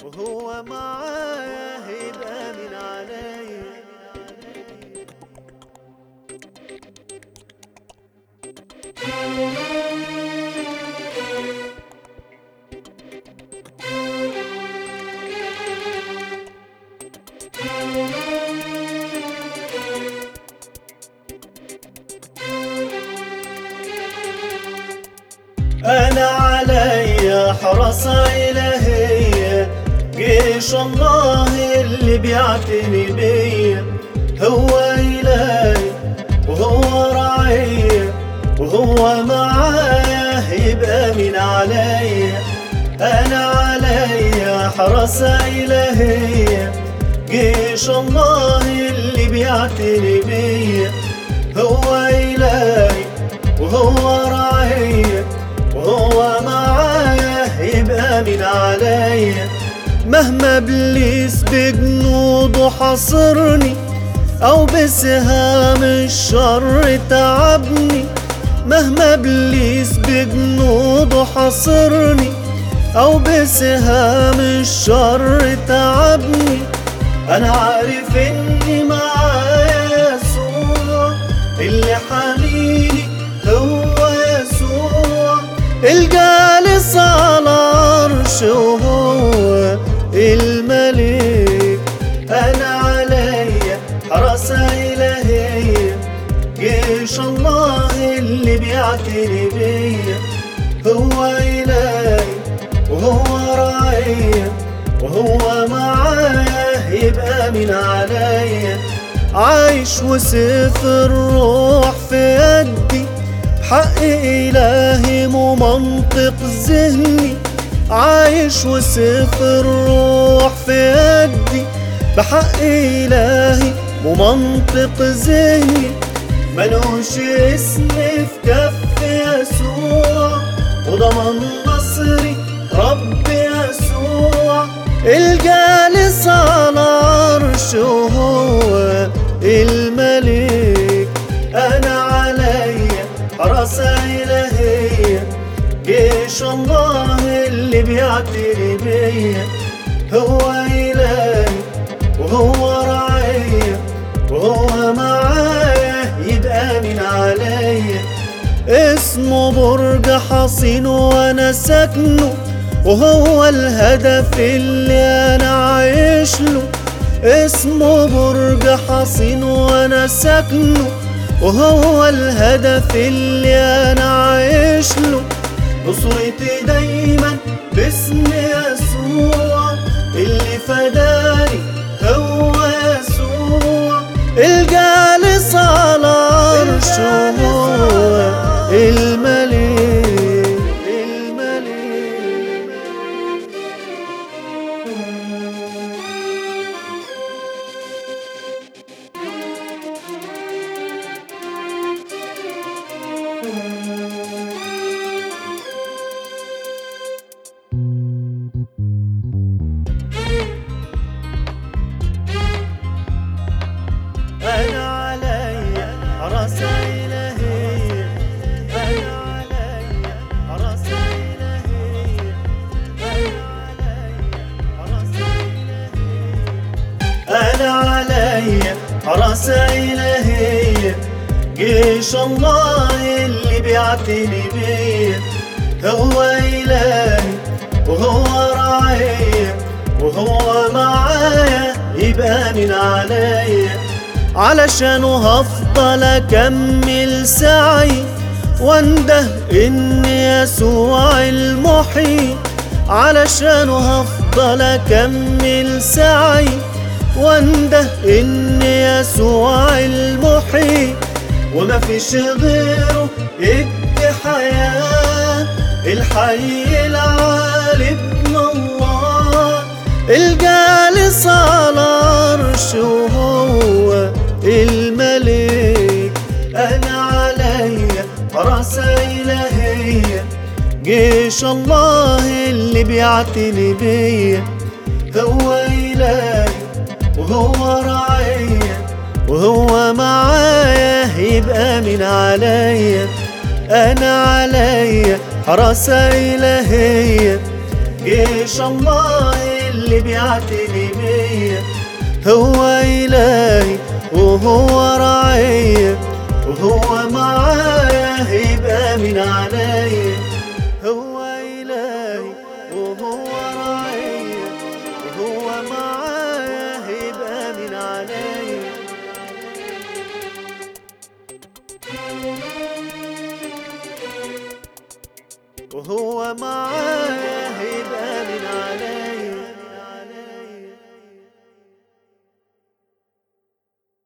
وهو معايا هيبقى من عليا أنا علي حراسة إلهية جيش الله اللي بيعتني بيا هو إلهي وهو رعية وهو معايا يبقى من عليا أنا علي حراسة إلهية جيش الله اللي بيعتني بيا هو إلهي وهو رعية وهو معايا يبقى من عليا مهما ابليس بجنوده حاصرني او بسهام الشر تعبني مهما ابليس بجنوده حاصرني او بسهام الشر تعبني انا عارف اني معايا يسوع اللي حاميني هو يسوع الجالس على العرش وهو الملك انا عليا حراسة الهية جيش الله اللي بيعتني بيا هو الهي وهو رعية وهو معايا يبقى من عليا عايش وسيف الروح في يدي بحق إلهي ومنطق ذهني عايش وسيف الروح في يدي بحق إلهي ومنطق ذهني ملوش اسم في كف يسوع وضمن نصري رب يسوع الجالس على العرش وهو الملك انا عليا حراسة إلهية جيش الله اللي بيعتني بيا هو إلهي وهو رعية وهو معايا يبقى من عليا اسمه برج حصين وانا ساكنه وهو الهدف اللي انا عايش له اسمه برج حصين وانا ساكنه وهو الهدف اللي انا عايش له نصرتي دايما باسم يسوع اللي فداني هو يسوع الجالس على العرش وهو الملك الملك أنا علي حراسة إلهية أنا علي حراسة إلهية أنا علي حراسة إلهية أنا علي حراسة إلهية جيش الله اللي بيعتني بيا هو إلهي وهو رعية وهو معايا يبقى من عليا علشانه هفضل اكمل سعي وانده ان يسوع المحيي علشانه هفضل اكمل سعي وانده ان يسوع المحيي وما فيش غيره يدي حياة الحي العالي ابن الله الجالس على العرش وهو الملك انا عليا حراسة إلهية جيش الله اللي بيعتني بيا هو إلهي وهو رعية وهو معايا يبقى من عليا انا عليا حراسة إلهية جيش الله اللي بيعتني بيا هو إلهي وهو رعية وهو معايا هيبقى من عليا هو إلهي وهو رعية وهو معايا هيبقى من عليا وهو معايا هيبقى من عليا